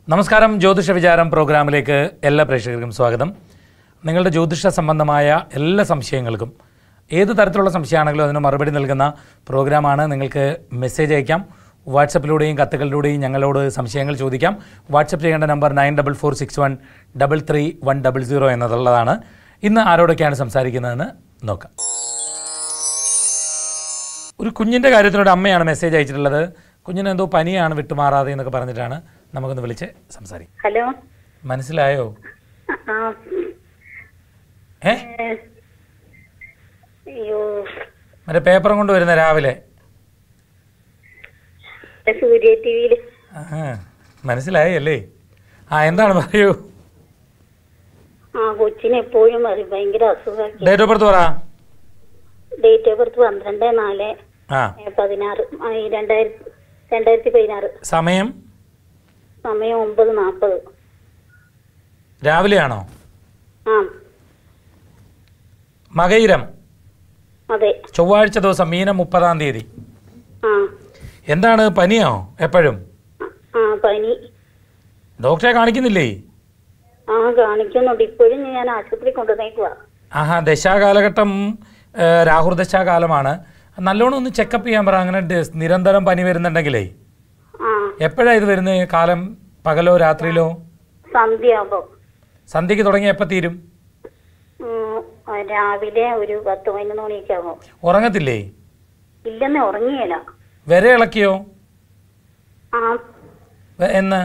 നമസ്കാരം ജ്യോതിഷ വിചാരം പ്രോഗ്രാമിലേക്ക് എല്ലാ പ്രേക്ഷകർക്കും സ്വാഗതം നിങ്ങളുടെ ജ്യോതിഷ സംബന്ധമായ എല്ലാ സംശയങ്ങൾക്കും ഏത് തരത്തിലുള്ള സംശയമാണെങ്കിലും അതിന് മറുപടി നൽകുന്ന പ്രോഗ്രാമാണ് നിങ്ങൾക്ക് മെസ്സേജ് അയക്കാം വാട്സപ്പിലൂടെയും കത്തുകളിലൂടെയും ഞങ്ങളോട് സംശയങ്ങൾ ചോദിക്കാം വാട്സപ്പ് ചെയ്യേണ്ട number nine double four six one double three one double zero എന്നതുള്ളതാണ് ഇന്ന് ആരോടൊക്കെയാണ് സംസാരിക്കുന്നതെന്ന് നോക്കാം ഒരു കുഞ്ഞിൻ്റെ കാര്യത്തിലൂടെ അമ്മയാണ് മെസ്സേജ് അയച്ചിട്ടുള്ളത് കുഞ്ഞിന് എന്തോ പനിയാണ് വിട്ടുമാറാതെ എന്നൊക്കെ പറഞ്ഞിട്ടാണ് നമുക്കൊന്ന് വിളിച്ച് സംസാരിക്കും ഹലോ മനസ്സിലായോ ആ ഏ ഏ, അയ്യോ മറ്റേ പേപ്പറും കൊണ്ട് വരുന്ന രാവിലെ സൂര്യ ടി വിയിൽ ആ മനസ്സിലായി അല്ലേ ആ എന്താണ് പറയൂ ആ കൊച്ചിന് എപ്പോഴും പറയും ഭയങ്കര അസുഖമാക്കി ഡേറ്റ് ഓഫ് ബർത്ത് പറ ഡേറ്റ് ഓഫ് ബർത്ത് പന്ത്രണ്ട് നാല് ആ ഏ, പതിനാറ് ആ, ഈ രണ്ടായിരത്തി രണ്ടായിരത്തി പതിനാറ് സമയം സമയം ഒമ്പത് നാൽപ്പത് രാവിലെയാണോ ആ മകയിരം അതെ ചൊവ്വാഴ്ച ദിവസം മീനം മുപ്പതാം തീയതി ആ എന്താണ് പനിയോ എപ്പോഴും ആ പനി ഡോക്ടറെ കാണിക്കുന്നില്ലേ ആ കാണിക്കുന്നുണ്ട് ഇപ്പോഴും ഞാൻ ആശുപത്രി കൊണ്ടുവന്നേക്കുവാ ആഹാ ദശാകാലഘട്ടം ഏ, രാഹുർ ദശാകാലമാണ് നല്ലോണം ഒന്ന് ചെക്കപ്പ് ചെയ്യാൻ പറ അങ്ങനെ ഡ- നിരന്തരം പനി വരുന്നുണ്ടെങ്കിലേ ആ എപ്പോഴാണ് ഇത് വരുന്നത് കാലം പകലോ രാത്രിയിലോ സന്ധ്യയാകുമ്പോ സന്ധ്യയ്ക്ക് തുടങ്ങി എപ്പോൾ തീരും ഉം, ആ, രാവിലെ ഒരു പത്ത് പതിനൊന്ന് മണിയൊക്കെ ആകും ഉറങ്ങത്തില്ലേ ഇല്ലെന്ന് ഉറങ്ങിയല്ല വിര ഇളക്കിയോ ആ വെ- എന്ന്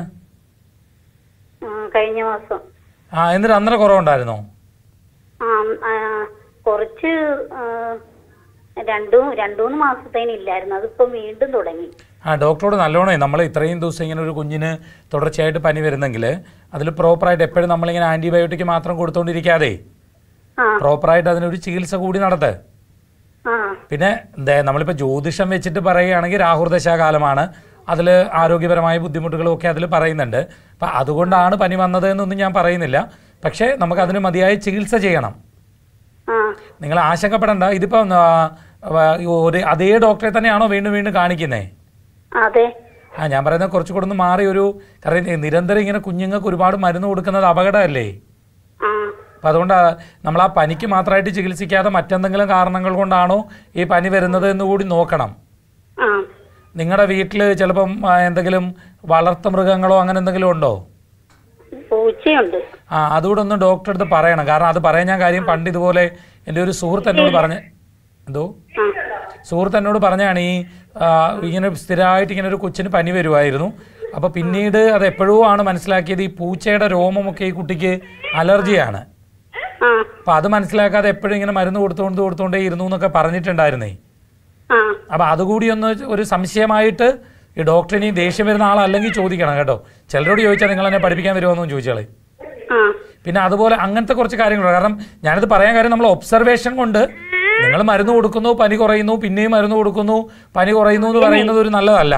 ആ, കഴിഞ്ഞ മാസം ആ എന്നിട്ട് അന്നേരം കുറവുണ്ടായിരുന്നോ ആ ആ, കുറച്ച് ആ, രണ്ടു രണ്ടൂന്ന് മാസത്തേന് ഇല്ലായിരുന്നു അതിപ്പോ വീണ്ടും തുടങ്ങി ആ ഡോക്ടറോട് നല്ലോണേ നമ്മൾ ഇത്രയും ദിവസം ഇങ്ങനെ ഒരു കുഞ്ഞിന് തുടർച്ചയായിട്ട് പനി വരുന്നെങ്കിൽ അതിൽ പ്രോപ്പറായിട്ട് എപ്പോഴും നമ്മളിങ്ങനെ ആൻറ്റിബയോട്ടിക് മാത്രം കൊടുത്തുകൊണ്ടിരിക്കാതെ ആ പ്രോപ്പറായിട്ട് അതിനൊരു ചികിത്സ കൂടി നടത്ത് ആ പിന്നെ ദേ നമ്മളിപ്പോൾ ജ്യോതിഷം വെച്ചിട്ട് പറയുകയാണെങ്കിൽ രാഹുർദശാകാലമാണ് അതിൽ ആരോഗ്യപരമായ ബുദ്ധിമുട്ടുകളും ഒക്കെ അതിൽ പറയുന്നുണ്ട് അപ്പം അതുകൊണ്ടാണ് പനി വന്നത് എന്നൊന്നും ഞാൻ പറയുന്നില്ല പക്ഷേ നമുക്ക് അതിന് മതിയായ ചികിത്സ ചെയ്യണം ആ നിങ്ങൾ ആശങ്കപ്പെടണ്ട ഇതിപ്പം ആ, ആ, ഒരു അതേ ഡോക്ടറെ തന്നെയാണോ വീണ്ടും വീണ്ടും കാണിക്കുന്നേ അതെ ആ ഞാൻ പറയുന്നത് കുറച്ചും കൂടെ ഒന്ന് മാറി ഒരു കാരണം നിരന്തരം ഇങ്ങനെ കുഞ്ഞുങ്ങൾക്ക് ഒരുപാട് മരുന്ന് കൊടുക്കുന്നത് അപകടമല്ലേ ആ അപ്പം അതുകൊണ്ട് നമ്മൾ ആ പനിക്ക് മാത്രമായിട്ട് ചികിത്സിക്കാതെ മറ്റെന്തെങ്കിലും കാരണങ്ങൾ കൊണ്ടാണോ ഈ പനി വരുന്നത് എന്ന് കൂടി നോക്കണം ആ നിങ്ങളുടെ വീട്ടിൽ ചിലപ്പം ആ, എന്തെങ്കിലും വളർത്തു മൃഗങ്ങളോ അങ്ങനെ എന്തെങ്കിലും ഉണ്ടോ പൂച്ചയുണ്ട് ആ അതുകൂടെ ഒന്ന് ഡോക്ടറെ അടുത്ത് പറയണം കാരണം അത് പറയാൻ ഞാൻ കാര്യം പണ്ട് ഇതുപോലെ എൻ്റെ ഒരു സുഹൃത്ത് എന്നോട് പറഞ്ഞ് എന്തോ ആ സുഹൃത്ത് എന്നോട് പറഞ്ഞാണ് ഈ ആ, ഇങ്ങനെ സ്ഥിരമായിട്ട് ഇങ്ങനെ ഒരു കൊച്ചിന് പനി വരുമായിരുന്നു അപ്പോൾ പിന്നീട് അത് എപ്പോഴോ ആണ് മനസ്സിലാക്കിയത് ഈ പൂച്ചയുടെ രോമമൊക്കെ ഈ കുട്ടിക്ക് അലർജിയാണ് ആ അപ്പോൾ അത് മനസ്സിലാക്കാതെ എപ്പോഴും ഇങ്ങനെ മരുന്ന് കൊടുത്തുകൊണ്ട് കൊടുത്തുകൊണ്ടേ ഇരുന്നു എന്നൊക്കെ പറഞ്ഞിട്ടുണ്ടായിരുന്നേ ആ അപ്പോൾ അതുകൂടി ഒന്ന് ഒരു സംശയമായിട്ട് ഈ ഡോക്ടറിന് ഈ ദേഷ്യം വരുന്ന ആളല്ലെങ്കിൽ ചോദിക്കണം കേട്ടോ ചിലരോട് ചോദിച്ചാൽ നിങ്ങൾ എന്നെ പഠിപ്പിക്കാൻ വരുമോ ചോദിച്ചാളേ ആ പിന്നെ അതുപോലെ അങ്ങനത്തെ കുറച്ച് കാര്യങ്ങളുണ്ട് കാരണം ഞാനിത് പറയാൻ കാര്യം നമ്മൾ ഒബ്സർവേഷൻ കൊണ്ട് നിങ്ങൾ മരുന്ന് കൊടുക്കുന്നു പനി കുറയുന്നു പിന്നെയും മരുന്ന് കൊടുക്കുന്നു പനി കുറയുന്നു എന്ന് പറയുന്നത് ഒരു നല്ലതല്ല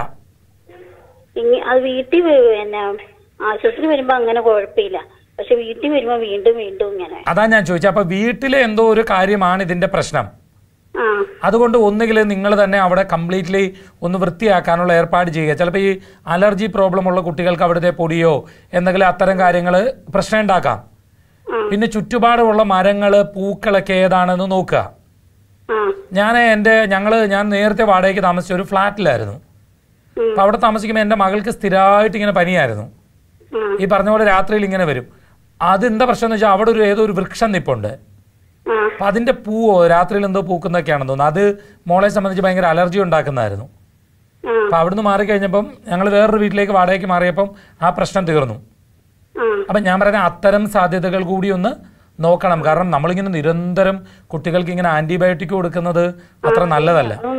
ഇനി അത് വീട്ടിൽ വ- പിന്നെ ആശുപത്രി വരുമ്പോ അങ്ങനെ കുഴപ്പമില്ല പക്ഷെ വീട്ടിൽ വരുമ്പോ വീണ്ടും വീണ്ടും ഇങ്ങനെ അതാ ഞാൻ ചോദിച്ചത് അപ്പോൾ വീട്ടിലെ എന്തോ ഒരു കാര്യമാണ് ഇതിൻ്റെ പ്രശ്നം ആ അതുകൊണ്ട് ഒന്നുകിൽ നിങ്ങൾ തന്നെ അവിടെ കംപ്ലീറ്റ്ലി ഒന്ന് വൃത്തിയാക്കാനുള്ള ഏർപ്പാട് ചെയ്യുക ചിലപ്പോൾ ഈ അലർജി പ്രോബ്ലം ഉള്ള കുട്ടികൾക്ക് അവിടുത്തെ പൊടിയോ എന്തെങ്കിലും അത്തരം കാര്യങ്ങൾ പ്രശ്നം ഉണ്ടാക്കാം ആ. പിന്നെ ചുറ്റുപാടുമുള്ള മരങ്ങൾ പൂക്കളൊക്കെ ഏതാണെന്ന് നോക്കുക ആ ഞാൻ എൻ്റെ ഞങ്ങൾ ഞാൻ നേരത്തെ വാടകയ്ക്ക് താമസിച്ച ഒരു ഫ്ലാറ്റിലായിരുന്നു ഉം. അപ്പോൾ അവിടെ താമസിക്കുമ്പോൾ എൻ്റെ മകൾക്ക് സ്ഥിരമായിട്ട് ഇങ്ങനെ പനിയായിരുന്നു ആ ഈ പറഞ്ഞ പോലെ രാത്രിയിൽ ഇങ്ങനെ വരും അതെന്താ പ്രശ്നം എന്ന് വെച്ചാൽ അവിടെ ഒരു ഏതോ ഒരു വൃക്ഷം നിപ്പുണ്ട് ആ അപ്പം അതിൻ്റെ പൂവോ രാത്രിയിൽ എന്തോ പൂക്കുന്നൊക്കെയാണെന്ന് തോന്നുന്നു അത് മോളെ സംബന്ധിച്ച് ഭയങ്കര അലർജി ഉണ്ടാക്കുന്നതായിരുന്നു ആ അപ്പം അവിടുന്ന് മാറിക്കഴിഞ്ഞപ്പം ഞങ്ങൾ വേറൊരു വീട്ടിലേക്ക് വാടകയ്ക്ക് മാറിയപ്പം ആ പ്രശ്നം തീർന്നു ആ അപ്പം ഞാൻ പറയുന്ന അത്തരം സാധ്യതകൾ കൂടി ഒന്ന് നോക്കണം കാരണം നമ്മളിങ്ങനെ നിരന്തരം കുട്ടികൾക്ക് ഇങ്ങനെ ആൻറ്റിബയോട്ടിക് കൊടുക്കുന്നത് അത്ര നല്ലതല്ല അതും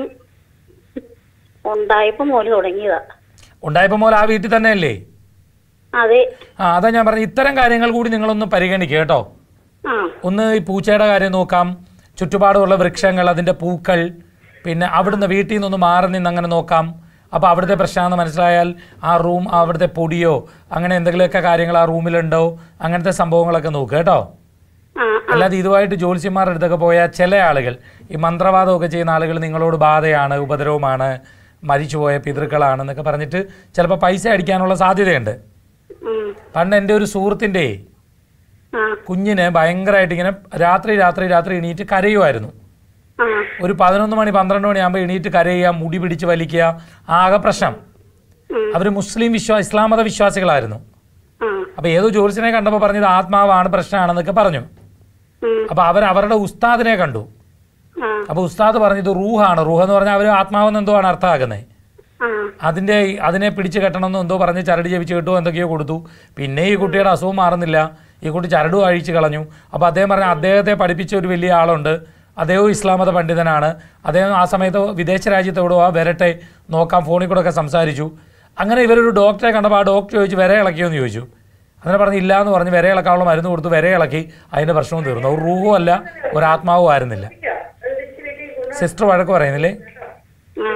ഉണ്ടായപ്പോ മോല് തുടങ്ങിയതാ ഉണ്ടായപ്പോൾ മോൽ ആ വീട്ടിൽ തന്നെയല്ലേ അതെ ആ അതാ ഞാൻ പറഞ്ഞത് ഇത്തരം കാര്യങ്ങൾ കൂടി നിങ്ങളൊന്ന് പരിഗണിക്കുക കേട്ടോ ആ ഒന്ന് ഈ പൂച്ചയുടെ കാര്യം നോക്കാം ചുറ്റുപാടുമുള്ള വൃക്ഷങ്ങൾ അതിൻ്റെ പൂക്കൾ പിന്നെ അവിടുന്ന് വീട്ടിൽ നിന്നൊന്ന് മാറി നിന്ന് അങ്ങനെ നോക്കാം അപ്പോൾ അവിടുത്തെ പ്രശ്നമാണെന്ന് മനസ്സിലായാൽ ആ റൂം അവിടുത്തെ പൊടിയോ അങ്ങനെ എന്തെങ്കിലുമൊക്കെ കാര്യങ്ങൾ ആ റൂമിലുണ്ടോ അങ്ങനത്തെ സംഭവങ്ങളൊക്കെ നോക്കുക കേട്ടോ ആ അല്ലാതെ ഇതുമായിട്ട് ജ്യോത്സ്യന്മാരുടെ അടുത്തൊക്കെ പോയാൽ ചില ആളുകൾ ഈ മന്ത്രവാദമൊക്കെ ചെയ്യുന്ന ആളുകൾ നിങ്ങളോട് ബാധയാണ് ഉപദ്രവമാണ് മരിച്ചുപോയ പിതൃക്കളാണെന്നൊക്കെ പറഞ്ഞിട്ട് ചിലപ്പോൾ പൈസ അടിക്കാനുള്ള സാധ്യതയുണ്ട് ഉം. പണ്ട് എൻ്റെ ഒരു സുഹൃത്തിൻ്റെ ആ കുഞ്ഞിന് ഭയങ്കരമായിട്ട് ഇങ്ങനെ രാത്രി രാത്രി രാത്രി എണീറ്റ് കരയുമായിരുന്നു ആ ഒരു പതിനൊന്ന് മണി പന്ത്രണ്ട് മണിയാകുമ്പോൾ എണീറ്റ് കരയുക മുടി പിടിച്ച് വലിക്കുക ആകെ പ്രശ്നം ഉം. അവർ മുസ്ലിം വിശ്വാ ഇസ്ലാം മത വിശ്വാസികളായിരുന്നു ആ അപ്പോൾ ഏതോ ജോത്സ്യനെ കണ്ടപ്പോൾ പറഞ്ഞത് ആത്മാവാണ് പ്രശ്നമാണെന്നൊക്കെ പറഞ്ഞു ഉം. അപ്പോൾ അവർ അവരുടെ ഉസ്താദിനെ കണ്ടു ആ അപ്പോൾ ഉസ്താദ് പറഞ്ഞത് റൂഹാണ് റൂഹ് എന്ന് പറഞ്ഞാൽ അവർ ആത്മാവെന്ന് എന്തോ ആണ് അർത്ഥമാക്കുന്നത് ആ അതിൻ്റെ അതിനെ പിടിച്ച് കെട്ടണമെന്ന് എന്തോ പറഞ്ഞ് ചരട് ജപിച്ച് കിട്ടുമോ എന്തൊക്കെയോ കൊടുത്തു പിന്നെ ഈ കുട്ടിയുടെ അസുഖം മാറുന്നില്ല ഈ കുട്ടി ചരട് അഴിച്ച് കളഞ്ഞു അപ്പോൾ അദ്ദേഹം പറഞ്ഞ അദ്ദേഹത്തെ പഠിപ്പിച്ച ഒരു വലിയ ആളുണ്ട് അദ്ദേഹവും ഇസ്ലാം മത പണ്ഡിതനാണ് അദ്ദേഹം ആ സമയത്ത് വിദേശ രാജ്യത്തോടോ ആ വരട്ടെ നോക്കാം ഫോണിൽ കൂടെ ഒക്കെ സംസാരിച്ചു അങ്ങനെ ഇവരൊരു ഡോക്ടറെ കണ്ടപ്പോൾ ആ ഡോക്ടർ ചോദിച്ചു വരെ ഇളക്കിയോ എന്ന് ചോദിച്ചു അങ്ങനെ പറഞ്ഞ് ഇല്ല എന്ന് പറഞ്ഞ് വരെ ഇളക്കാനുള്ള മരുന്ന് കൊടുത്തു വരെ ഇളക്കി അതിൻ്റെ പ്രശ്നവും തീർന്നു ഒരു റൂഹും അല്ല ഒരു ആത്മാവും ആയിരുന്നില്ല സിസ്റ്റർ വഴക്ക് പറയുന്നില്ലേ ആ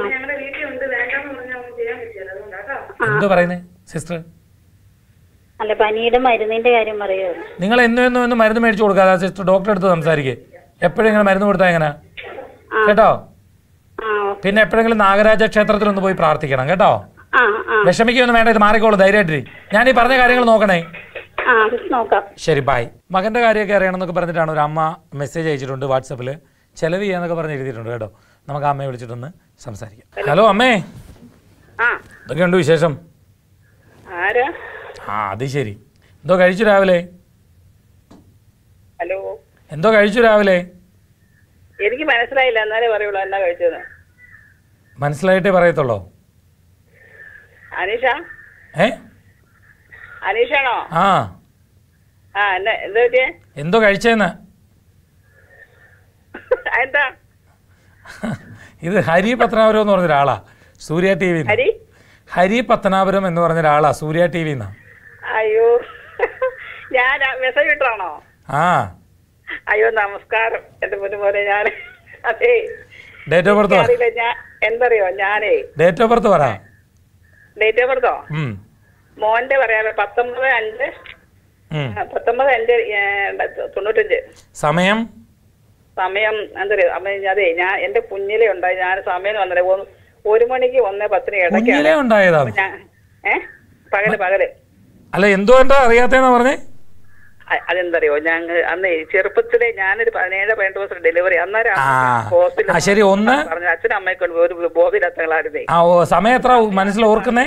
എന്തോ പറയുന്നത് സിസ്റ്റർ അല്ല പനിയുടെ മരുന്നിന്റെ കാര്യം പറയുമായിരുന്നു നിങ്ങൾ എന്നും എന്നും എന്നും മരുന്ന് മേടിച്ചു കൊടുക്കാതെ സിസ്റ്റർ ഡോക്ടറെ അടുത്ത് സംസാരിക്കേ എപ്പോഴും ഇങ്ങനെ മരുന്ന് കൊടുത്താൽ എങ്ങനെ കേട്ടോ ആ പിന്നെ എപ്പോഴെങ്കിലും നാഗരാജ ക്ഷേത്രത്തിൽ ഒന്ന് പോയി പ്രാർത്ഥിക്കണം കേട്ടോ ആ ആ വിഷമിക്കൊന്നും വേണ്ട ഇത് മാറിക്കോളൂ ധൈര്യമായിട്ട് ഞാൻ ഈ പറഞ്ഞ കാര്യങ്ങൾ നോക്കണേ ആ നോക്കാം ശരി ബായ് മകന്റെ കാര്യമൊക്കെ അറിയണമെന്നൊക്കെ പറഞ്ഞിട്ടാണ് ഒരു അമ്മ മെസ്സേജ് അയച്ചിട്ടുണ്ട് വാട്സപ്പിൽ ചെലവ് ചെയ്യാന്നൊക്കെ പറഞ്ഞ് എഴുതിയിട്ടുണ്ട് കേട്ടോ നമുക്ക് ആ അമ്മയെ വിളിച്ചിട്ടൊന്ന് സംസാരിക്കാം ഹലോ അമ്മേ ആ എന്തൊക്കെയുണ്ട് വിശേഷം ആരാ ആ അത് ശരി എന്തോ കഴിച്ചു രാവിലെ ഹലോ എന്തോ കഴിച്ചു രാവിലെ എനിക്ക് മനസ്സിലായില്ല എന്നാലേ പറയുള്ളൂ എന്നാ കഴിച്ചത് മനസ്സിലായിട്ടേ പറയത്തുള്ളോ അനീഷ ഏ അനീഷാണോ ആ ആ എന്നാ എന്താ പറ്റിയേ എന്തോ കഴിച്ചേന്ന് എന്താ ഇത് ഹരി പത്തനാപുരം എന്ന് പറഞ്ഞ ഒരാളാ സൂര്യ ടി വി ഹരി ഹരി പത്തനാപുരം എന്ന് പറഞ്ഞ ഒരാളാ സൂര്യ ടി വിന്നാ അയ്യോ ഞാൻ മെസ്സേജ് ഇട്ടാണോ ആ അയ്യോ നമസ്കാരം എന്റെ മുന്നു പോലെ ഞാൻ അതെ ഡേറ്റ് ഓഫ് ബർത്ത് പറ അറിയില്ല ഞാൻ എന്തറിയോ ഞാനേ ഡേറ്റ് ഓഫ് ബർത്ത് പറ ഡേറ്റ് ഓഫ് ബർത്തോ ഉം, മോന്റെ പറയാമോ പത്തൊമ്പത് അഞ്ച് ഉം. ആ, പത്തൊമ്പത് അഞ്ച് ഏ, തൊണ്ണൂറ്റഞ്ച് സമയം സമയം എന്തറിയോ അമ്മ അതെ ഞാൻ എന്റെ കുഞ്ഞിലെ ഉണ്ടായി ഞാൻ സമയം വന്നില്ല ഒന്ന് ഒരു മണിക്ക് ഒന്ന് പത്തിന് ഇടയ്ക്കാണ് കുഞ്ഞിലേ ഉണ്ടായതാണ് ഞാൻ ഏ പകല് പകല് അല്ല എന്തോ എന്താ അറിയാത്തേന്നാ പറഞ്ഞേ അ- അതെന്തറിയോ ഞങ്ങൾ അന്ന് ചെറുപ്പത്തിലെ ഞാനൊരു പതിനേഴ് പതിനെട്ട് ദിവസം ഡെലിവറി അന്നേരം ആ. ഹോസ്പിറ്റലിൽ ആ, ശരി, ഒന്ന് പറഞ്ഞു അച്ഛനും അമ്മയൊക്കെ ഉണ്ട് ഒരു ബോധമില്ലാത്തങ്ങളായിരുന്നേ ആ ഓ സമയം എത്ര മനസ്സിൽ ഓർക്കുന്നേ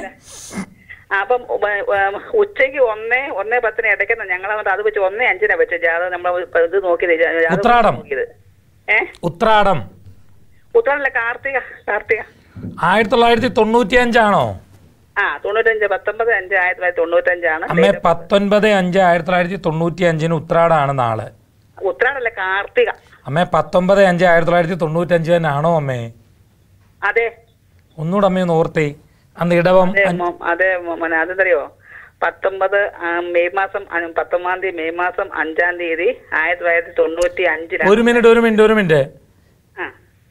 ആ, അപ്പം ഉം, ഉം, ഉച്ചയ്ക്ക് ഒന്നേ ഒന്നേ പത്തിന് ഇടയ്ക്കുന്ന ഞങ്ങൾ എന്നിട്ട് അത് വെച്ച് ഒന്നേ അഞ്ചിനാ വെച്ച ജാതകം നമ്മൾ ഇത് നോക്കിയത് ജാതകം ഉത്രാടം. നോക്കിയത് ഏ ഉത്രാടം ഉത്രാടല്ല കാർത്തിക കാർത്തിക ആയിരത്തി തൊള്ളായിരത്തി തൊണ്ണൂറ്റി അഞ്ചാണോ ആ തൊണ്ണൂറ്റഞ്ച് പത്തൊമ്പത് അഞ്ച് ആയിരത്തി തൊള്ളായിരത്തി തൊണ്ണൂറ്റഞ്ചാണ് അമ്മേ പത്തൊൻപത് അഞ്ച് ആയിരത്തി തൊള്ളായിരത്തി തൊണ്ണൂറ്റി അഞ്ചിന് ഉത്രാടാണ് നാളെ ഉത്രാടല്ല കാർത്തിക അമ്മേ പത്തൊമ്പത് അഞ്ച് ആയിരത്തി തൊള്ളായിരത്തി തൊണ്ണൂറ്റഞ്ച് തന്നെയാണോ അമ്മേ അതെ ഒന്നുകൂടെ അമ്മയെ ഒന്ന് ഓർത്തേ അന്ന് ഇടവം അതെ മോ- അതെ മോ- മോനെ അതെന്തറിയോ പത്തൊമ്പത് ആ, മെയ് മാസം അ- പത്തൊമ്പതാം തീയതി മെയ് മാസം അഞ്ചാം തീയതി ആയിരത്തി തൊള്ളായിരത്തി തൊണ്ണൂറ്റി അഞ്ചിലാണ് ഒരു മിനിറ്റ് ഒരു മിനിറ്റ് ഒരു മിനിറ്റ് ആ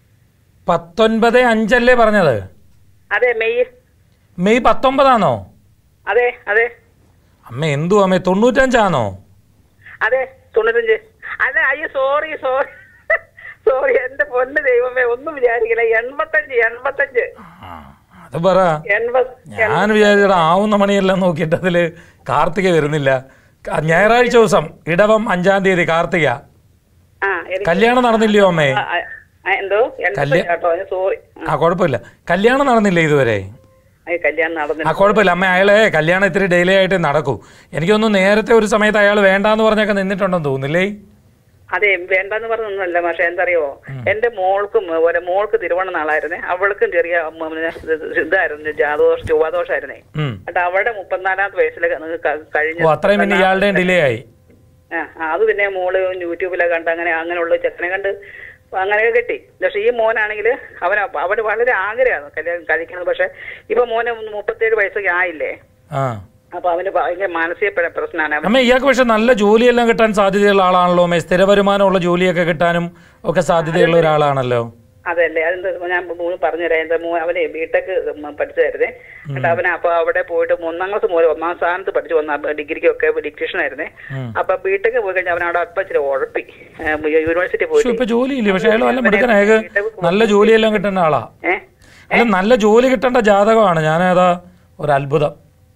പത്തൊൻപത് അഞ്ചല്ലേ പറഞ്ഞത് അതെ മെയ് മെയ് പത്തൊമ്പതാണോ അതെ അതെ അമ്മ എന്തു അമ്മേ തൊണ്ണൂറ്റഞ്ചാണോ അതെ തൊണ്ണൂറ്റഞ്ച് അതെ അയ്യോ സോറി സോറി സോറി എന്റെ പൊന്ന് ദൈവമേ ഒന്നും വിചാരിക്കില്ല എൺപത്തഞ്ച് എൺപത്തഞ്ച് ആ, അത് പറ എൺപത് ഞാൻ വിചാരിച്ചത് ആവുന്ന മണിയെല്ലാം നോക്കിയിട്ട് അതില് കാർത്തിക വരുന്നില്ല ക- ഞായറാഴ്ച ദിവസം ഇടവം അഞ്ചാം തീയതി കാർത്തിക ആ എനിക്ക് കല്യാണം നടന്നില്ലയോ അമ്മേ ആ, ആ, ആ, എന്തോ എൺപത്തഞ്ച് കേട്ടോ സോറി ആ കുഴപ്പമില്ല കല്യാണം നടന്നില്ലേ ഇതുവരെ അയ്യോ കല്യാണം ആ നടന്നില്ല കുഴപ്പമില്ല അമ്മ അയാളെ കല്യാണം ഇത്തിരി ഡിലേ ആയിട്ട് നടക്കൂ എനിക്കൊന്നും നേരത്തെ ഒരു സമയത്ത് അയാൾ വേണ്ടാന്ന് പറഞ്ഞൊക്കെ നിന്നിട്ടുണ്ടെന്ന് തോന്നുന്നില്ലേ അതെ വേണ്ടെന്ന് പറഞ്ഞൊന്നുമല്ല പക്ഷെ എന്തറിയോ എന്റെ മോൾക്കും ഒരു മോൾക്ക് തിരുവോണ നാളായിരുന്നേ അവൾക്കും ചെറിയ ഉം, പിന്നെ ഇത് ഇതായിരുന്നു ജാതദോഷം ചൊവ്വാദോഷമായിരുന്നേ ഉം എന്നിട്ട് അവളുടെ മുപ്പത്തിനാലാമത്തെ വയസ്സിൽ കഴിഞ്ഞ ഓ അത്രയും പിന്നെ ഇയാളുടെയും ഡിലേ ആയി ആ, ആ, അത് പിന്നെ മോള് യൂട്യൂബിലൊക്കെ കണ്ട് അങ്ങനെ അങ്ങനെയുള്ള ചെക്കനെ കണ്ട് അങ്ങനെയൊക്കെ കിട്ടി പക്ഷെ ഈ മോനാണെങ്കിൽ അവൻ അവന് വളരെ ആഗ്രഹമാണ് കല്യാണം കഴിക്കുന്നത് പക്ഷെ ഇപ്പൊ മോന് മുപ്പത്തേഴ് വയസ്സൊക്കെ ആയില്ലേ ആ അപ്പൊ അവന് ഭയങ്കര മാനസിക പ്ര- പ്രശ്നമാണ് അവൻ അമ്മ ഇയാൾക്ക് പക്ഷെ നല്ല ജോലിയെല്ലാം കിട്ടാൻ സാധ്യതയുള്ള ആളാണല്ലോ അമ്മേ സ്ഥിര വരുമാനമുള്ള ജോലിയൊക്കെ കിട്ടാനും ഒക്കെ സാധ്യതയുള്ള ഒരാളാണല്ലോ അതല്ലേ അതെന്താ ഞാൻ മൂന്ന് പറഞ്ഞുതരാം എന്താ മൂ അവനെ ബിടെക് പഠിച്ചായിരുന്നേ എന്നിട്ട് അവൻ അപ്പൊ അവിടെ പോയിട്ട് മൂന്നാം ക്ലാസ് മുതൽ ഒന്നാം സ്ഥാനത്ത് പഠിച്ചു വന്ന ഡിഗ്രിക്കൊക്കെ ഡിക്റ്റേഷൻ ആയിരുന്നേ ഉം. അപ്പൊ ബിടെക് പോയി കഴിഞ്ഞാൽ അവൻ അവിടെ അല്പം ഇച്ചിരി ഉഴപ്പി യൂണിവേഴ്സിറ്റി പക്ഷെ പോയിട്ട് ഇപ്പൊ ജോലിയില്ല പക്ഷെ അയാൾ വല്ല മിടുക്കൻ അയാൾക്ക് നല്ല ജോലിയെല്ലാം കിട്ടേണ്ട ആളാ ഏഹ് അല്ല നല്ല ജോലി കിട്ടേണ്ട ജാതകമാണ് ഞാനേതാ ഒരു അത്ഭുതം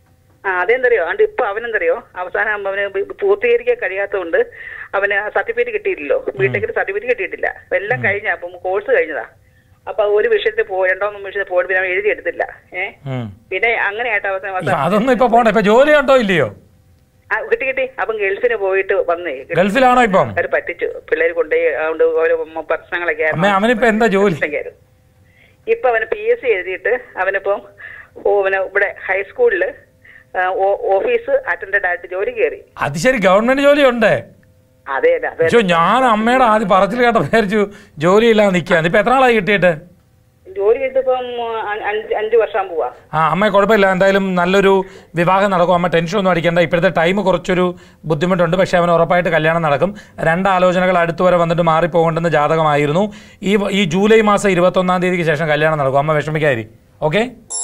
ആ അതെന്തറിയോ അതുകൊണ്ട് ഇപ്പൊ അവനെന്തറിയോ അവസാനം ആകുമ്പോ അവന് ബി- പൂർത്തീകരിക്കാൻ കഴിയാത്തതുകൊണ്ട് അവന് സർട്ടിഫിക്കറ്റ് കിട്ടിയില്ലല്ലോ ബിടെക്കിന് സർട്ടിഫിക്കറ്റ് കിട്ടിയിട്ടില്ല അപ്പൊ എല്ലാം കഴിഞ്ഞ അപ്പം കോഴ്സ് കഴിഞ്ഞതാ അപ്പൊ ഒരു വിഷയത്തിൽ പോ രണ്ടോ മൂന്ന് വിഷയത്തിൽ പോയിട്ട് പിന്നെ അവൻ എഴുതിയെടുത്തില്ല ഏഹ് ഉം. പിന്നെ അങ്ങനെയായിട്ട് അവസാനം ഇപ്പൊ അവസാനം അതൊന്നും ഇപ്പൊ പോണ്ട ഇപ്പൊ ജോലി ഉണ്ടോ ഇല്ലയോ ആ, കിട്ടി കിട്ടി അപ്പം ഗൾഫിന് പോയിട്ട് വന്നേ ഗൾഫിലാണോ ഇപ്പം അവര് പറ്റിച്ചു പിള്ളേർ കൊണ്ടുപോയി അതുകൊണ്ട് ഓരോ മ- പ്രശ്നങ്ങളൊക്കെ അമ്മ അവനിപ്പോ എന്താ ജോലി പ്രശ്നമൊക്കെയായിരുന്നു. ഇപ്പൊ അവന് പി എസ് സി എഴുതിയിട്ട് അവനിപ്പം ഓ, അവന് ഇവിടെ ഹൈസ്കൂളില് ആ, ഓ- ഓഫീസ് അറ്റൻഡന്റ് ആയിട്ട് ജോലി കയറി അത് ശരി ഗവൺമെന്റ് ജോലി ഉണ്ട് അതെ അതെ അതെ പക്ഷോ ഞാൻ അമ്മയുടെ ആദ്യം പറച്ചിൽ കേട്ട വിചാരിച്ചു ജോലിയില്ലാതെ നിൽക്കുക ഇപ്പൊ എത്ര നാളായി കിട്ടിയിട്ട് ജോലി ചെയ്തിപ്പം അ- അഞ്ച് അഞ്ച് വർഷം പോവാ ആ അമ്മ കുഴപ്പമില്ല എന്തായാലും നല്ലൊരു വിവാഹം നടക്കും അമ്മ ടെൻഷൻ ഒന്നും അടിക്കേണ്ട ഇപ്പോഴത്തെ ടൈം കുറച്ചൊരു ബുദ്ധിമുട്ടുണ്ട് പക്ഷേ അവന് ഉറപ്പായിട്ട് കല്യാണം നടക്കും രണ്ട് ആലോചനകൾ അടുത്ത് വരെ വന്നിട്ട് മാറിപ്പോകേണ്ടെന്ന് ജാതകമായിരുന്നു ഈ ഈ ജൂലൈ മാസം ഇരുപത്തൊന്നാം തീയതിക്ക് ശേഷം കല്യാണം നടക്കും അമ്മ വിഷമിക്കാതിരി ഓക്കെ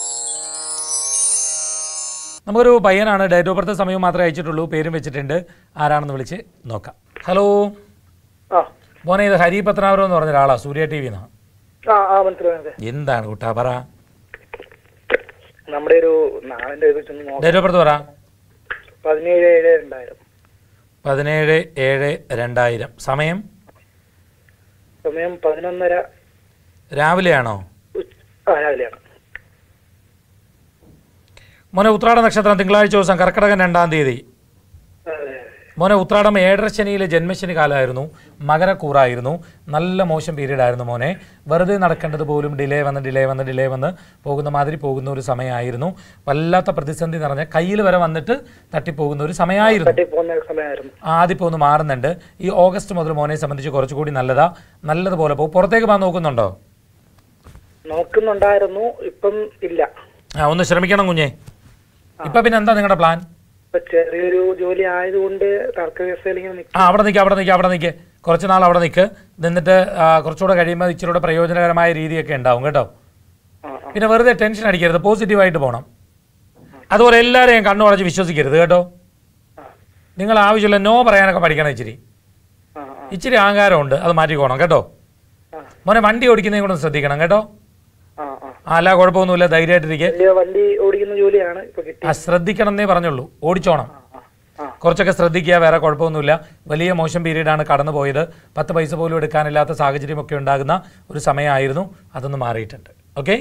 നമുക്കൊരു പയ്യനാണ് ഡേറ്റ് ഓഫ് ബർത്ത് സമയം മാത്രമേ അയച്ചിട്ടുള്ളൂ പേരും വെച്ചിട്ടുണ്ട് ആരാണെന്ന് വിളിച്ച് നോക്കാം ഹലോ ആ മോനെ ഇത് ഹരി പത്നാപുരം എന്ന് പറഞ്ഞ ഒരാളാണ് സൂര്യ ടി വിന്നാണ് ആ ആ മനസ്സിലായത് എന്താണ് കുട്ടാ പറ നമ്മുടെ ഒരു നാളിന്റെ ഇത് വെച്ചൊന്ന് നോക്കാം ഡേറ്റ് ഓഫ് ബർത്ത് പറ പതിനേഴ് ഏഴ് രണ്ടായിരം പതിനേഴ് ഏഴ് രണ്ടായിരം സമയം സമയം പതിനൊന്നര രാവിലെയാണോ ഉച്ച- ആ രാവിലെയാണ് മോനെ ഉത്രാട നക്ഷത്രം തിങ്കളാഴ്ച ദിവസം കർക്കിടകൻ രണ്ടാം തീയതി അതെ മോനെ ഉത്രാടം ഏഴര ശനിയിലെ ജന്മശനി കാലമായിരുന്നു മകരക്കൂറായിരുന്നു നല്ല മോശം പീരീഡ് ആയിരുന്നു മോനെ വെറുതെ നടക്കേണ്ടത് പോലും ഡിലേ വന്ന് ഡിലേ വന്ന് ഡിലേ വന്ന് പോകുന്ന മാതിരി പോകുന്ന ഒരു സമയമായിരുന്നു വല്ലാത്ത പ്രതിസന്ധി നിറഞ്ഞ കയ്യിൽ വരെ വന്നിട്ട് തട്ടിപ്പോകുന്ന ഒരു സമയമായിരുന്നു തട്ടി പോകുന്ന സമയമായിരുന്നു ആദ്യം ഇപ്പോൾ ഒന്ന് മാറുന്നുണ്ട് ഈ ഓഗസ്റ്റ് മുതൽ മോനെ സംബന്ധിച്ച് കുറച്ചുകൂടി നല്ലതാ നല്ലതുപോലെ പോകും പുറത്തേക്ക് പോകാൻ നോക്കുന്നുണ്ടോ നോക്കുന്നുണ്ടായിരുന്നു ഇപ്പം ഇല്ല ആ ഒന്ന് ശ്രമിക്കണം കുഞ്ഞേ ഇപ്പൊ പിന്നെ എന്താ നിങ്ങളുടെ പ്ലാൻ ഇപ്പൊ ചെറിയൊരു ജോലി ആയതുകൊണ്ട് തർക്ക വ്യവസ്ഥയിൽ ഇങ്ങനെ നിൽക്കും ആ അവിടെ നിൽക്കുക അവിടെ നിൽക്കുക അവിടെ നിൽക്കുക കുറച്ച് നാൾ അവിടെ നിൽക്ക് നിന്നിട്ട് ആ, കുറച്ചുകൂടെ കഴിയുമ്പോൾ ഇച്ചിരൂടെ പ്രയോജനകരമായ രീതിയൊക്കെ ഉണ്ടാവും കേട്ടോ ആ ആ പിന്നെ വെറുതെ ടെൻഷൻ അടിക്കരുത് പോസിറ്റീവായിട്ട് പോകണം അതുപോലെ എല്ലാവരെയും കണ്ണു അടച്ച് വിശ്വസിക്കരുത് കേട്ടോ നിങ്ങൾ ആവശ്യമില്ല നോ പറയാനൊക്കെ പഠിക്കണം ഇച്ചിരി ആ ആ ഇച്ചിരി അഹങ്കാരമുണ്ട് അത് മാറ്റിക്കോണം കേട്ടോ ആ. മോനെ വണ്ടി ഓടിക്കുന്നതും കൂടെ ഒന്ന് ശ്രദ്ധിക്കണം കേട്ടോ ആ ആ ആ അല്ല കുഴപ്പമൊന്നുമില്ല ധൈര്യമായിട്ടിരിക്കുക വലിയ വണ്ടി ഓടിക്കുന്ന ജോലിയാണ് ഇപ്പൊ കിട്ടി ആ ശ്രദ്ധിക്കണം എന്നേ പറഞ്ഞുള്ളൂ ഓടിച്ചോണം ആ ആ കുറച്ചൊക്കെ ശ്രദ്ധിക്കുക വേറെ കുഴപ്പമൊന്നുമില്ല വലിയ മോശം പീരീഡാണ് കടന്നു പോയത് പത്ത് പൈസ പോലും എടുക്കാനില്ലാത്ത സാഹചര്യമൊക്കെ ഉണ്ടാകുന്ന ഒരു സമയമായിരുന്നു അതൊന്ന് മാറിയിട്ടുണ്ട് ഓക്കെ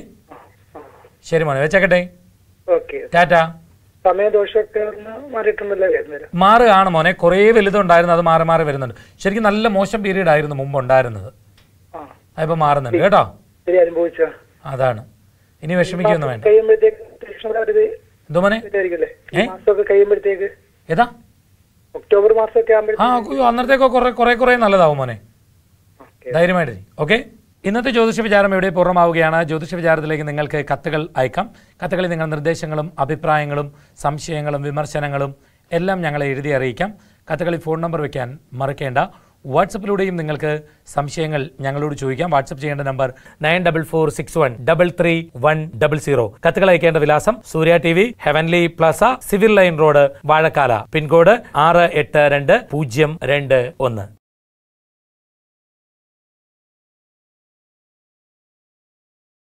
ശരി മോനെ വെച്ചേക്കട്ടെ ഓക്കെ ടാറ്റ സമയദോഷമൊക്കെ ഒന്ന് മാറിയിട്ടുണ്ടല്ലോ വരുന്നത് മാറുകയാണ് മോനെ കുറേ വലുതുണ്ടായിരുന്നു അത് മാറി മാറി വരുന്നുണ്ട് ശരിക്കും നല്ല മോശം പീരീഡ് ആയിരുന്നു മുമ്പ് ഉണ്ടായിരുന്നത് ആ അതിപ്പോൾ മാറുന്നുണ്ട് കേട്ടോ ശരി അനുഭവിച്ച അതാണ് ഇനി വിഷമിക്കൊന്നും വേണ്ട കഴിയുമ്പോഴത്തേക്ക് തീക്ഷ്ണത എന്തോ മോനെ ആയിരിക്കല്ലേ ഏ? ഈ മാസമൊക്കെ കഴിയുമ്പോഴത്തേക്ക് ഏതാ ഒക്ടോബർ മാസമൊക്കെ ആ ആകുമ്പോഴത്തേക്ക് അയ്യോ, അന്നേരത്തേക്കോ കുറെ കുറെ കുറെ നല്ലതാവും മോനെ ഓക്കെ ധൈര്യമായിട്ട് ഓക്കെ ഇന്നത്തെ ജ്യോതിഷ വിചാരം ഇവിടെ പൂർണ്ണമാവുകയാണ് ജ്യോതിഷ വിചാരത്തിലേക്ക് നിങ്ങൾക്ക് കത്തുകൾ അയക്കാം കത്തുകളിൽ നിങ്ങൾ നിർദ്ദേശങ്ങളും അഭിപ്രായങ്ങളും സംശയങ്ങളും വിമർശനങ്ങളും എല്ലാം ഞങ്ങളെ എഴുതി അറിയിക്കാം കത്തുകളിൽ ഫോൺ നമ്പർ വയ്ക്കാൻ മറക്കേണ്ട വാട്സപ്പിലൂടെയും നിങ്ങൾക്ക് സംശയങ്ങൾ ഞങ്ങളോട് ചോദിക്കാം വാട്സപ്പ് ചെയ്യേണ്ട number nine double four six one double three one double zero കത്തുകൾ അയക്കേണ്ട വിലാസം Surya T V heavenly plaza civil line road Vazhakkala pin code ആറ് എട്ട് രണ്ട് പൂജ്യം രണ്ട് ഒന്ന്